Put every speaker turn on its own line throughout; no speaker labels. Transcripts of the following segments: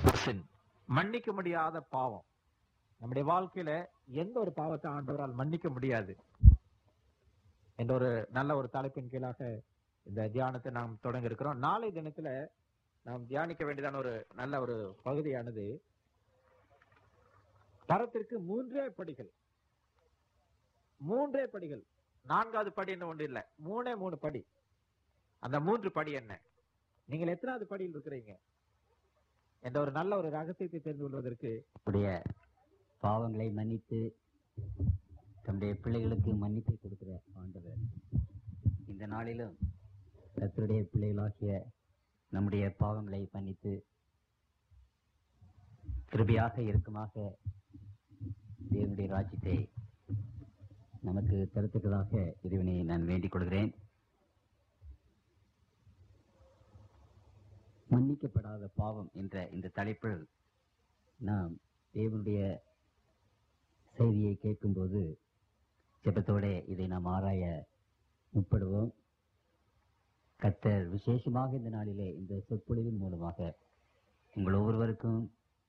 sin மன்னிக்க முடியாத பாவம் நம்முடைய வாழ்க்கையில எந்த ஒரு பாவத்தை ஆண்டவரால் மன்னிக்க முடியாது என்ற ஒரு நல்ல ஒரு தலைப்பின் கீழாக இந்த தியானத்தை நாம் தொடங்க இருக்கிறோம் நாளை தினத்துல நாம் தியானிக்க வேண்டியதான ஒரு நல்ல ஒரு பகுதியானது பரத்திற்கு மூன்றே படிகள் மூன்றே படிகள் நான்காவது படி என்ன ஒன்று இல்லை மூணே மூணு படி அந்த மூன்று படி என்ன நீங்கள் எத்தனாவது படியில் இருக்கிறீங்க என்ற ஒரு நல்ல ஒரு ரகசியத்தை தெரிந்து கொள்வதற்கு
உடைய பாவங்களை மன்னித்து தம்முடைய பிள்ளைகளுக்கு மன்னிப்பை கொடுக்கிற ஆண்டவர் இந்த நாளிலும் கர்த்தருடைய பிள்ளைகளாகிய நம்முடைய பாவங்களை மன்னித்து கிருபையாக இருக்குமாக தேவனுடைய ராஜ்யத்தை நமக்கு தருத்துக்களாக இறைவனை நான் வேண்டிக் கொள்கிறேன் மன்னிக்கப்படாத பாவம் என்ற இந்த தலைப்பில் நாம் தேவனுடைய செய்தியை கேட்கும்போது ஜெபத்தோட இதை நாம் ஆராய முற்படுவோம் கர்த்தர் விசேஷமாக இந்த நாளிலே இந்த சொற்பொழிவின் மூலமாக உங்கள் ஒவ்வொருவருக்கும்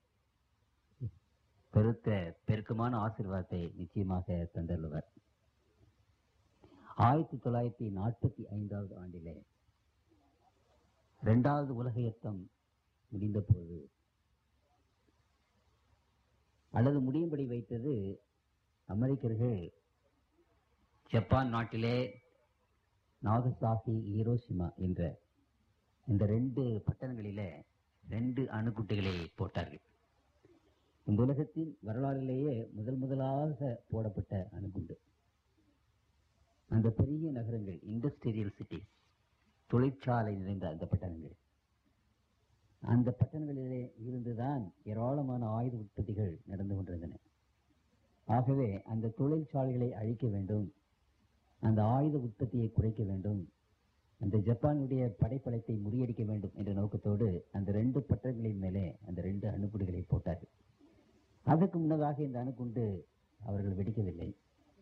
பெருத்த பெருக்கமான ஆசீர்வாதத்தை நிச்சயமாக தந்தருள்வர் ஆயிரத்தி தொள்ளாயிரத்தி நாற்பத்தி ஐந்தாவது ஆண்டிலே இரண்டாவது உலக யுத்தம் முடிந்த போது அல்லது முடியும்படி வைத்தது அமெரிக்கர்கள் ஜப்பான் நாட்டிலே நாகசாகி ஹீரோஷிமா என்ற இந்த ரெண்டு பட்டணங்களிலே ரெண்டு அணுகுட்டுகளை போட்டார்கள் இந்த உலகத்தின் வரலாறிலேயே முதல் முதலாக போடப்பட்ட அணுகுண்டு அந்த பெரிய நகரங்கள் இண்டஸ்ட்ரியல் சிட்டிஸ் தொழிற்சாலை நிறைந்த அந்த பட்டணங்கள் அந்த பட்டணங்களிலே இருந்துதான் ஏராளமான ஆயுத உற்பத்திகள் நடந்து கொண்டிருந்தன ஆகவே அந்த தொழிற்சாலைகளை அழிக்க வேண்டும் அந்த ஆயுத உற்பத்தியை குறைக்க வேண்டும் அந்த ஜப்பானுடைய படைப்பலத்தை முறியடிக்க வேண்டும் என்ற நோக்கத்தோடு அந்த ரெண்டு பட்டணங்களின் மேலே அந்த ரெண்டு அணுகுண்டுகளை போட்டார்கள் அதற்கு முன்னதாக இந்த அணுகுண்டு அவர்கள் வெடிக்கவில்லை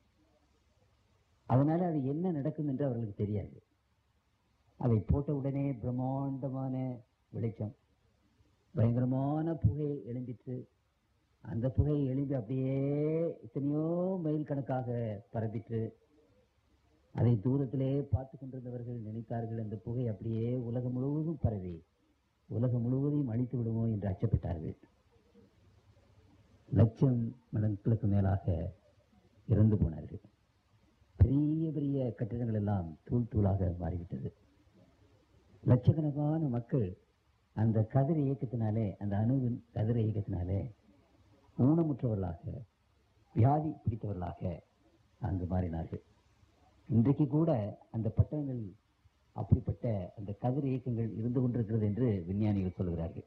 அதனால அது என்ன நடக்கும் என்று அவர்களுக்கு தெரியாது அதை போட்ட உடனே பிரம்மாண்டமான வெளிச்சம் பயங்கரமான புகை எழும்பிற்று அந்த புகை எழும்பி அப்படியே எத்தனையோ மைல் கணக்காக பரப்பிற்று அதை தூரத்திலே பார்த்து கொண்டிருந்தவர்கள் நினைத்தார்கள் அந்த புகை அப்படியே உலகம் முழுவதும் பரவி உலகம் முழுவதையும் அழித்து விடுமோ என்று அச்சப்பட்டார்கள் லட்சம் மடங்களுக்கு மேலாக இறந்து போனார்கள் பெரிய பெரிய கட்டிடங்கள் எல்லாம் தூள் தூளாக மாறிவிட்டது லட்சக்கணக்கான மக்கள் அந்த கதிர் இயக்கத்தினாலே அந்த அணுவின் கதிர் இயக்கத்தினாலே ஊனமுற்றவர்களாக வியாதி பிடித்தவர்களாக அங்கு மாறினார்கள் இன்றைக்கு கூட அந்த பட்டணங்கள் அப்படிப்பட்ட அந்த கதிர் இயக்கங்கள் இருந்து கொண்டிருக்கிறது என்று விஞ்ஞானிகள் சொல்கிறார்கள்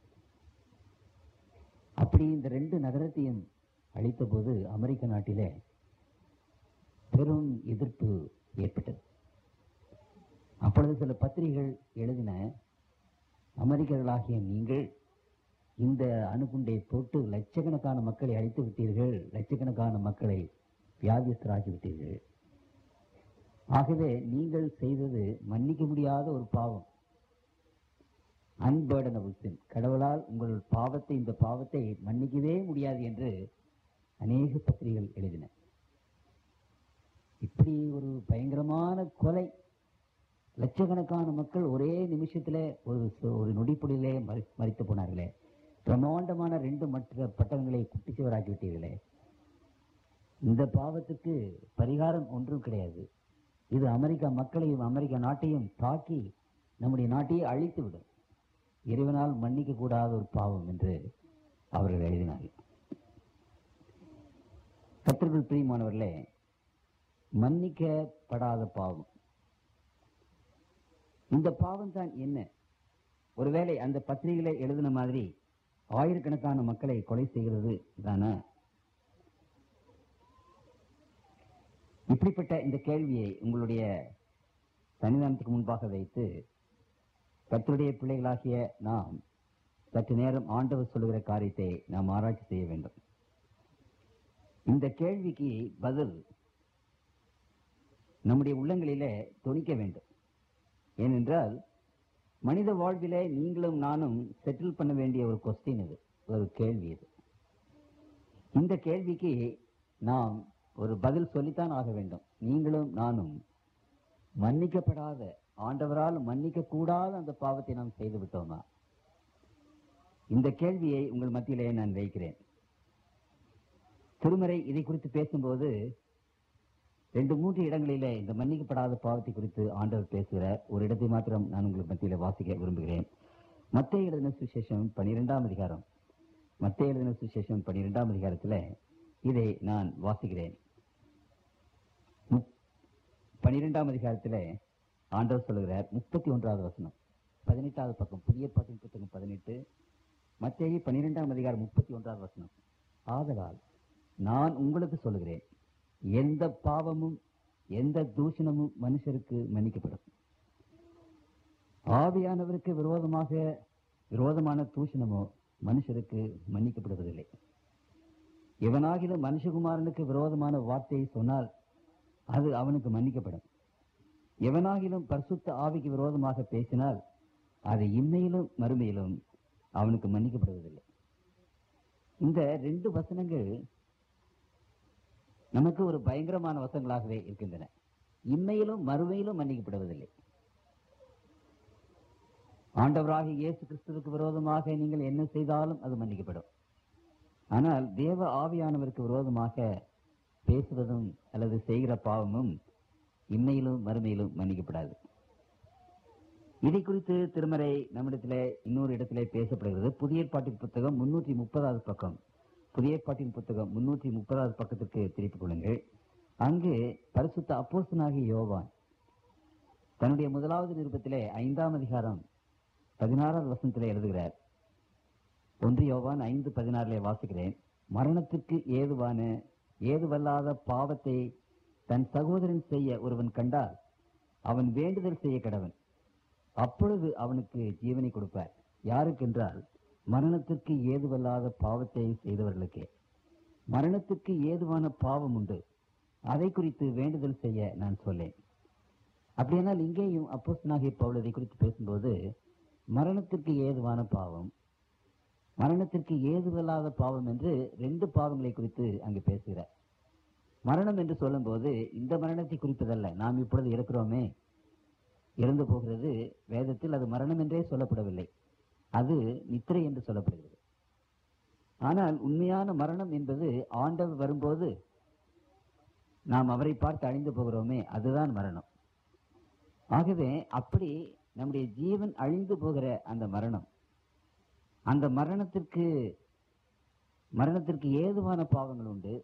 அப்படி இந்த ரெண்டு நகரத்தையும் அழித்த போது அமெரிக்க நாட்டிலே பெரும் எதிர்ப்பு ஏற்பட்டது அப்பொழுது சில பத்திரிகைகள் எழுதின அமெரிக்கர்களாகிய நீங்கள் இந்த அணுகுண்டை போட்டு லட்சக்கணக்கான மக்களை அழித்து விட்டீர்கள் லட்சக்கணக்கான மக்களை வியாதிஸ்தராக்கி விட்டீர்கள் ஆகவே நீங்கள் செய்தது மன்னிக்க முடியாத ஒரு பாவம் அன்பர்டனபிள் சின் கடவுளால் உங்கள் பாவத்தை இந்த பாவத்தை மன்னிக்கவே முடியாது என்று அநேக பத்திரிகைகள் எழுதின இப்படி ஒரு பயங்கரமான கொலை லட்சக்கணக்கான மக்கள் ஒரே நிமிஷத்துல ஒரு சு- ஒரு நொடிப்பொடியிலே மறி மறித்து போனார்களே பிரம்மாண்டமான ரெண்டு மற்ற பட்டணங்களை குட்டிச்சுவராக்கி விட்டீர்களே இந்த பாவத்துக்கு பரிகாரம் ஒன்றும் கிடையாது இது அமெரிக்கா மக்களையும் அமெரிக்கா நாட்டையும் தாக்கி நம்முடைய நாட்டையே அழித்து விடும் இறைவனால் மன்னிக்க கூடாத ஒரு பாவம் என்று அவர்கள் எழுதினார்கள் கத்திற்குள் பிரியமானவர்களே மன்னிக்கப்படாத பாவம் இந்த பாவம் தான் என்ன ஒருவேளை அந்த பத்திரிகையில எழுதின மாதிரி ஆயிரக்கணக்கான மக்களை கொலை செய்கிறது தானே இப்படிப்பட்ட இந்த கேள்வியை உங்களுடைய சன்னிதானத்துக்கு முன்பாக வைத்து கர்த்தருடைய பிள்ளைகளாகிய நாம் சற்று நேரம் ஆண்டவர் சொல்லுகிற காரியத்தை நாம் ஆராய்ச்சி செய்ய வேண்டும் இந்த கேள்விக்கு பதில் நம்முடைய உள்ளங்களிலே தொனிக்க வேண்டும் ஏனென்றால் மனித வாழ்விலே நீங்களும் நானும் செட்டில் பண்ண வேண்டிய ஒரு கொஸ்டின் இது ஒரு கேள்வி இது இந்த கேள்விக்கு நாம் ஒரு பதில் சொல்லித்தான் ஆக வேண்டும் நீங்களும் நானும் மன்னிக்கப்படாத ஆண்டவரால் மன்னிக்க கூடாத அந்த பாவத்தை நாம் செய்து விட்டோமா இந்த கேள்வியை உங்கள் மத்தியிலே நான் வைக்கிறேன் திருமறை இதை குறித்து பேசும்போது ரெண்டு மூன்று இடங்களிலே இந்த மன்னிக்கப்படாத பாவத்தை குறித்து ஆண்டவர் பேசுகிற ஒரு இடத்தை மாத்திரம் நான் உங்களுக்கு மத்தியில வாசிக்க விரும்புகிறேன் மத்திய எழுதின சுசேஷம் பனிரெண்டாம் அதிகாரம் மத்திய எழுதின சுசேஷம் பனிரெண்டாம் அதிகாரத்துல இதை நான் வாசிக்கிறேன் முப்- பனிரெண்டாம் அதிகாரத்துல ஆண்டவர் சொல்லுகிறார் முப்பத்தி ஒன்றாவது வசனம் பதினெட்டாவது பக்கம் புதிய பாட்டின் புத்தகம் பதினெட்டு மத்திய பனிரெண்டாம் அதிகாரம் முப்பத்தி ஒன்றாவது வசனம் ஆதலால் நான் உங்களுக்கு சொல்லுகிறேன் எந்த பாவமும் எந்த தூஷணமும் மனுஷருக்கு மன்னிக்கப்படும் ஆவியானவருக்கு விரோதமாக விரோதமான தூஷணமோ மனுஷருக்கு மன்னிக்கப்படுவதில்லை எவனாகிலும் மனுஷகுமாரனுக்கு விரோதமான வார்த்தையை சொன்னால் அது அவனுக்கு மன்னிக்கப்படும் எவனாகிலும் பரிசுத்த ஆவிக்கு விரோதமாக பேசினால் அது இம்மையிலும் மறுமையிலும் அவனுக்கு மன்னிக்கப்படுவதில்லை இந்த ரெண்டு வசனங்கள் நமக்கு ஒரு பயங்கரமான வசனங்களாகவே இருக்கின்றன இம்மையிலும் மறுமையிலும் மன்னிக்கப்படுவதில்லை ஆண்டவராகிய இயேசு கிறிஸ்துவுக்கு விரோதமாக நீங்கள் என்ன செய்தாலும் அது மன்னிக்கப்படும் ஆனால் தேவ ஆவியானவருக்கு விரோதமாக பேசுவதும் அல்லது செய்கிற பாவமும் இம்மையிலும் மறுமையிலும் மன்னிக்கப்படாது இதை குறித்து திருமறை நம்மிடத்திலே இன்னொரு இடத்திலே பேசப்படுகிறது புதிய ஏற்பாட்டின் புத்தகம் முன்னூற்றி முப்பதாவது பக்கம் புதிய ஏற்பாட்டின் புத்தகம் முன்னூற்றி முப்பதாவது பக்கத்திற்கு திருப்பிக் கொள்ளுங்கள் அங்கு பரிசுத்த அப்போஸ்தலனாகிய யோவான் தன்னுடைய முதலாவது நிருபத்திலே ஐந்தாம் அதிகாரம் பதினாறாவது வசனத்திலே எழுதுகிறார் ஒன்று யோவான் ஐந்து பதினாறிலே வாசிக்கிறேன் மரணத்திற்கு ஏதுவான ஏதுவல்லாத பாவத்தை தன் சகோதரன் செய்ய ஒருவன் கண்டால் அவன் வேண்டுதல் செய்ய கடவன் அப்பொழுது அவனுக்கு ஜீவனை கொடுப்பார் யாருக்கென்றால் மரணத்திற்கு ஏதுவல்லாத பாவத்தை செய்தவர்களுக்கே மரணத்திற்கு ஏதுவான பாவம் உண்டு அதை குறித்து வேண்டுதல் செய்ய நான் சொல்லேன் அப்படியானால் இங்கேயும் அப்போஸ்தலனாகிய பவுல் இதை குறித்து பேசும்போது மரணத்திற்கு ஏதுவான பாவம் மரணத்திற்கு ஏதுவல்லாத பாவம் என்று ரெண்டு பாவங்களை குறித்து அங்கு பேசுகிறார் மரணம் என்று சொல்லும்போது இந்த மரணத்தை குறிப்பதல்ல நாம் இப்பொழுது இருக்கிறோமே இறந்து போகிறது வேதத்தில் அது மரணம் என்றே சொல்லப்படவில்லை அது நித்திரை என்று சொல்லப்படுகிறது ஆனால் உண்மையான மரணம் என்பது ஆண்டவர் வரும்போது நாம் அவரை பார்த்து அழிந்து போகிறோமே அதுதான் மரணம் ஆகவே அப்படி நம்முடைய ஜீவன் அழிந்து போகிற அந்த மரணம் அந்த மரணத்திற்கு மரணத்திற்கு ஏதுவான பாவங்கள் உண்டு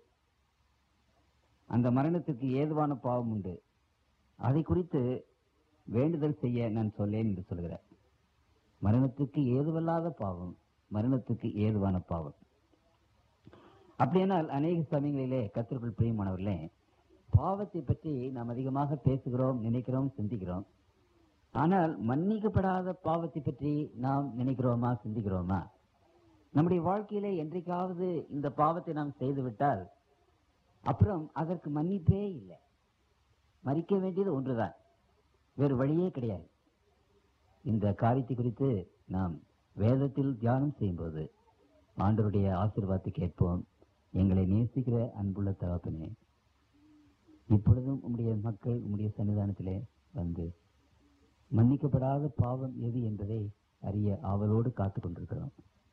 அந்த மரணத்திற்கு ஏதுவான பாவம் உண்டு அதை குறித்து வேண்டுதல் செய்ய நான் சொல்லேன் என்று சொல்கிறார் மரணத்துக்கு ஏதுவல்லாத பாவம் மரணத்துக்கு ஏதுவான பாவம் அப்படியானால் அநேக சமயங்களிலே கத்திற்குள் பிரியமானவர்களே பாவத்தை பற்றி நாம் அதிகமாக பேசுகிறோம் நினைக்கிறோம் சிந்திக்கிறோம் ஆனால் மன்னிக்கப்படாத பாவத்தை பற்றி நாம் நினைக்கிறோமா சிந்திக்கிறோமா நம்முடைய வாழ்க்கையிலே என்றைக்காவது இந்த பாவத்தை நாம் செய்துவிட்டால் அப்புறம் அதற்கு மன்னிப்பே இல்லை மறிக்க வேண்டியது ஒன்றுதான் வேறு வழியே கிடையாது இந்த காரியத்தை குறித்து நாம் வேதத்தில் தியானம் செய்யும்போது ஆண்டவருடைய ஆசீர்வாதத்தை கேட்போம் எங்களை நேசிக்கிற அன்புள்ள தகப்பனே இப்பொழுதும் உம்முடைய மக்கள் உம்முடைய சன்னிதானத்திலே வந்து மன்னிக்கப்படாத பாவம் எது என்பதை அறிய ஆவலோடு காத்துக் கொண்டிருக்கிறோம்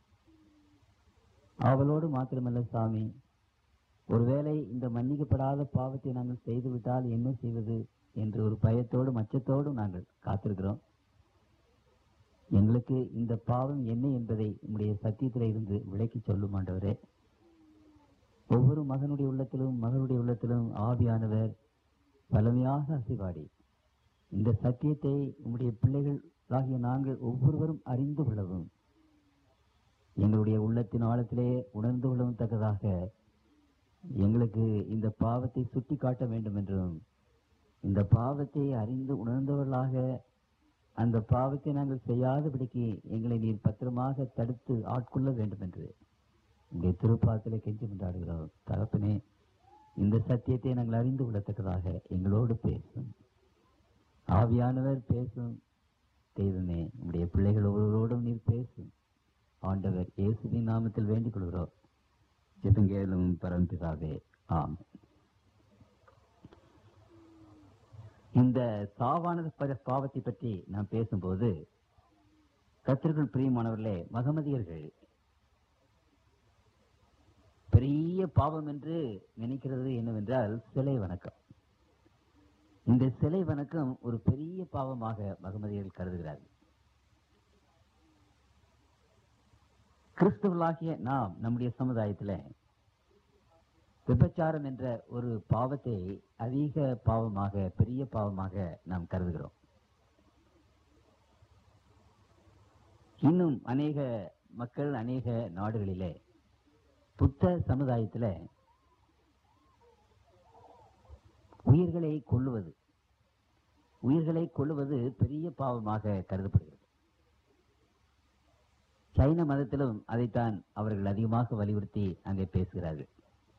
ஆவலோடு மாத்திரமல்ல சாமி ஒருவேளை இந்த மன்னிக்கப்படாத பாவத்தை நாங்கள் செய்துவிட்டால் என்ன செய்வது என்று ஒரு பயத்தோடும் அச்சத்தோடும் நாங்கள் காத்திருக்கிறோம் எங்களுக்கு இந்த பாவம் என்ன என்பதை உம்முடைய சத்தியத்திலே இருந்து விளக்கி சொல்லும் ஆண்டவரே ஒவ்வொரு மகனுடைய உள்ளத்திலும் மகளுடைய உள்ளத்திலும் ஆவியானவர் வலிமையாக அசைவாடி இந்த சத்தியத்தை உம்முடைய பிள்ளைகளாகிய நாங்கள் ஒவ்வொருவரும் அறிந்து கொள்ளவும் எங்களுடைய உள்ளத்தின் ஆழத்திலே உணர்ந்து கொள்ளவும் தக்கதாக எங்களுக்கு இந்த பாவத்தை சுட்டி காட்ட வேண்டும் என்றும் இந்த பாவத்தை அறிந்து உணர்ந்தவர்களாக அந்த பாவத்தை நாங்கள் செய்யாதபடிக்கு எங்களை நீர் பத்திரமாக தடுத்து ஆட்கொள்ள வேண்டும் என்று உங்களுடைய திருப்பாத்திலே கெஞ்சி கொண்டாடுகிறோம் தகப்பனே இந்த சத்தியத்தை நாங்கள் அறிந்து கொள்ளத்தக்கதாக எங்களோடு பேசும் ஆவியானவர் பேசும் தெய்வமே உடைய பிள்ளைகள் ஒவ்வொருவரோடும் நீர் பேசும் ஆண்டவர் இயேசுவின் நாமத்தில் வேண்டிக் கொள்கிறோம் ஜெபங்கேலும் பரம்பிதாவே ஆம் இந்த சாவானது பர- பாவத்தை பற்றி நாம் பேசும்போது கத்திற்குள் பிரியமானவர்களே மகமதியர்கள் பெரிய பாவம் என்று நினைக்கிறது என்னவென்றால் சிலை வணக்கம் இந்த சிலை வணக்கம் ஒரு பெரிய பாவமாக மகமதியர்கள் கருதுகிறார்கள் கிறிஸ்தவர்களாகிய நாம் நம்முடைய சமுதாயத்துல விபச்சாரம் என்ற ஒரு பாவத்தை அதிக பாவமாக பெரிய பாவமாக நாம் கருதுகிறோம் இன்னும் அநேக மக்கள் அநேக நாடுகளிலே புத்த சமுதாயத்துல உயிர்களை கொல்லுவது உயிர்களை கொல்லுவது பெரிய பாவமாக கருதப்படுகிறது சைன மதத்திலும் அதைத்தான் அவர்கள் அதிகமாக வலியுறுத்தி அங்கே பேசுகிறார்கள்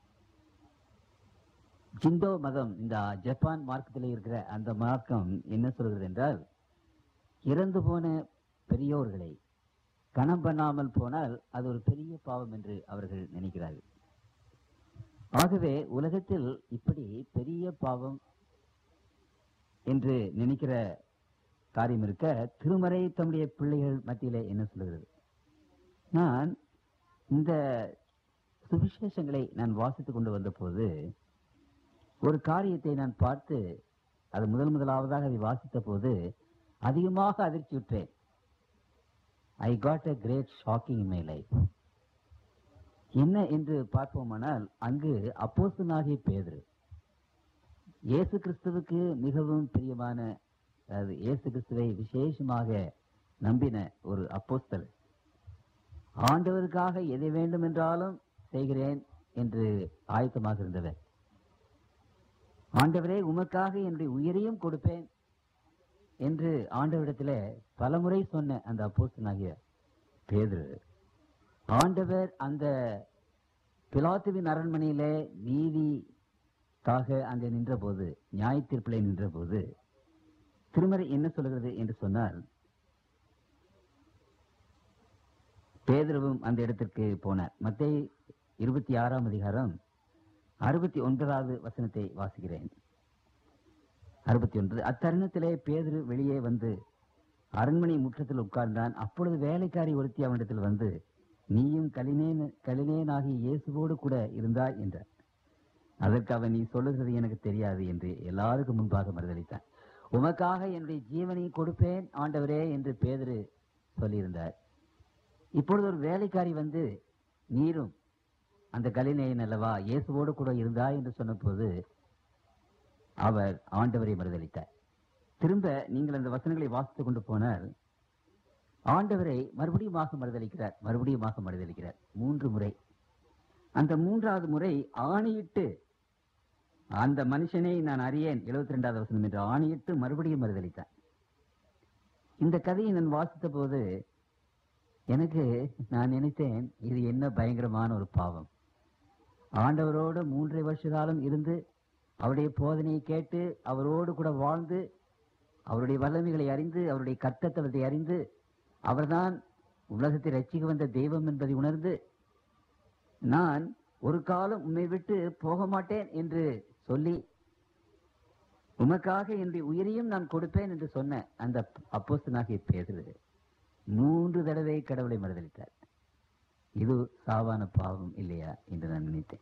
ஜிந்தோ மதம் இந்த ஜப்பான் மார்க்கத்தில் இருக்கிற அந்த மார்க்கம் என்ன சொல்கிறது என்றால் இறந்து போன பெரியோர்களை கணம் பண்ணாமல் போனால் அது ஒரு பெரிய பாவம் என்று அவர்கள் நினைக்கிறார்கள் ஆகவே உலகத்தில் இப்படி பெரிய பாவம் என்று நினைக்கிற காரியம் இருக்க திருமறை தம்முடைய பிள்ளைகள் மத்தியிலே என்ன சொல்கிறது நான் இந்த சுவிசேஷங்களை நான் வாசித்துக் கொண்டு வந்தபோது ஒரு காரியத்தை நான் பார்த்து அது முதல் முதலாவதாக அதை வாசித்த போது அதிகமாக அதிர்ச்சியுற்றேன் I got a great shocking in my life என்ன என்று பார்ப்போமானால் அங்கு அப்போஸ்தலனாகிய பேதுரு இயேசு கிறிஸ்துவுக்கு மிகவும் பிரியமான அதாவது இயேசு கிறிஸ்துவை விசேஷமாக நம்பின ஒரு அப்போஸ்தலர் ஆண்டவருக்காக எதை வேண்டும் என்றாலும் செய்கிறேன் என்று ஆயத்தமாக இருந்தவர் ஆண்டவரே உமக்காக என்னுடைய உயிரையும் கொடுப்பேன் என்று ஆண்டவரிடத்திலே பலமுறை சொன்ன அந்த அப்போஸ்தலனாகிய பேதுரு ஆண்டவர் அந்த பிலாத்துவின் அரண்மனையிலே நீதிக்காக அங்கே நின்றபோது நியாய தீர்ப்பிலே நின்றபோது திருமறை என்ன சொல்கிறது என்று சொன்னால் பேதுருவும் அந்த இடத்திற்கு போனார் மத்தேயு இருபத்தி ஆறாம் அதிகாரம் அறுபத்தி ஒன்பதாவது வசனத்தை வாசிக்கிறேன் அறுபத்தி ஒன்று அத்தருணத்திலே பேதுரு வெளியே வந்து அரண்மனை முற்றத்தில் உட்கார்ந்தான் அப்பொழுது வேலைக்காரி ஒருத்தி அவனிடத்தில் வந்து நீயும் கலினேன் கலினேனாகி இயேசுவோடு கூட இருந்தாய் என்றார் அதற்கு அவன் நீ சொல்லுகிறது எனக்கு தெரியாது என்று எல்லாருக்கும் முன்பாக மறுதளித்தான் உமக்காக என்னுடைய ஜீவனை கொடுப்பேன் ஆண்டவரே என்று பேதுரு சொல்லியிருந்தார் இப்பொழுது ஒரு வேலைக்காரி வந்து நீரும் அந்த கலினேயன் அல்லவா இயேசுவோடு கூட இருந்தாய் என்று சொன்னபோது அவர் ஆண்டவரை மறுதளித்தார் திரும்ப நீங்கள் அந்த வசனங்களை வாசித்துக் கொண்டு போனால் ஆண்டவரை மறுபடியுமாக மறுதளிக்கிறார் மறுபடியுமாக மறுதளிக்கிறார் மூன்று முறை அந்த மூன்றாவது முறை ஆணையிட்டு அந்த மனுஷனை நான் அறியேன் எழுபத்தி ரெண்டாவது வசனம் என்று ஆணையிட்டு மறுபடியும் மறுதளித்தார் இந்த கதையை நான் வாசித்த போது எனக்கு நான் நினைத்தேன் இது என்ன பயங்கரமான ஒரு பாவம் ஆண்டவரோடு மூன்றரை வருஷ காலம் இருந்து அவருடைய போதனையை கேட்டு அவரோடு கூட வாழ்ந்து அவருடைய வல்லமைகளை அறிந்து அவருடைய கர்த்தத்தவத்தை அறிந்து அவர்தான் உலகத்தை ரட்சிக்க வந்த தெய்வம் என்பதை உணர்ந்து நான் ஒரு காலம் உம்மை விட்டு போக மாட்டேன் என்று சொல்லி உமக்காக என்னுடைய உயிரையும் நான் கொடுப்பேன் என்று சொன்ன அந்த அப்போஸ்தனாகிய பேதுரு மூன்று தடவை கடவுளை மறுதளித்தார் இது சாவான பாவம் இல்லையா என்று நான் நினைத்தேன்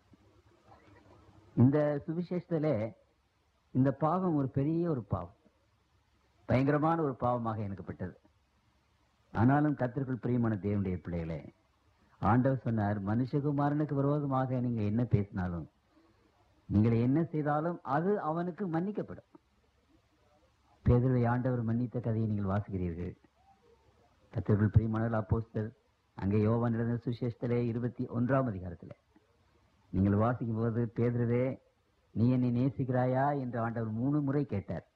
இந்த சுவிசேஷத்திலே இந்த பாவம் ஒரு பெரிய ஒரு பாவம் பயங்கரமான ஒரு பாவமாக எனக்குப்பட்டது ஆனாலும் கத்திற்குள் பிரியமான தேவனுடைய பிள்ளைகளே ஆண்டவர் சொன்னார் மனுஷகுமாரனுக்கு விரோதமாக நீங்க என்ன பேசினாலும் நீங்கள் என்ன செய்தாலும் அது அவனுக்கு மன்னிக்கப்படும் பேதுருவை ஆண்டவர் மன்னித்த கதையை நீங்கள் வாசிக்கிறீர்கள் கத்திற்குள் பிரியமானவர் அப்போஸ்தல் அங்கே யோவான் எழுதின சுசேஷத்திலே இருபத்தி ஒன்றாம் அதிகாரத்தில் நீங்கள் வாசிக்கும் போது பேதுருவே நீ என்னை நேசிக்கிறாயா என்று ஆண்டவர் மூணு முறை கேட்டார்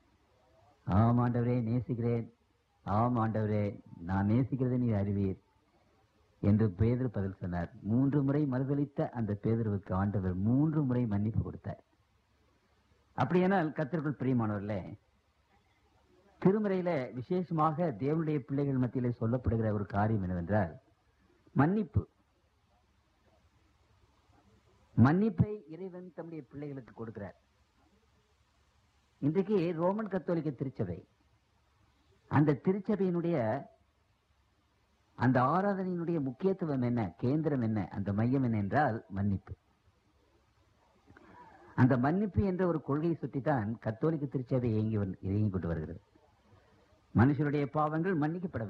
ஆம் ஆண்டவரே நேசிக்கிறேன் ஆம் ஆண்டவரே நான் நேசிக்கிறதை நீ அறிவீர் என்று பேதுரு பதில் சொன்னார் மூன்று முறை மறுதளித்த அந்த பேதுருவுக்கு ஆண்டவர் மூன்று முறை மன்னிப்பு கொடுத்தார் அப்படியானால் கத்திற்குள் பிரியமானவர்களே திருமறையில விசேஷமாக தேவனுடைய பிள்ளைகள் மத்தியிலே சொல்லப்படுகிற ஒரு காரியம் என்னவென்றால் மன்னிப்பு மன்னிப்பை இறைவன் தம்முடைய பிள்ளைகளுக்கு கொடுக்கிறார் இன்றைக்கு ரோமன் கத்தோலிக்க திருச்சபை அந்த திருச்சபையினுடைய அந்த ஆராதனையினுடைய முக்கியத்துவம் என்ன கேந்திரம் என்ன அந்த மையம் என்ன என்றால் மன்னிப்பு அந்த மன்னிப்பு என்ற ஒரு கொள்கையை சுற்றித்தான் கத்தோலிக்க திருச்சபை இயங்கி வந்து- இயங்கிக் கொண்டு வருகிறது மனுஷருடைய பாவங்கள் மன்னிக்கப்பட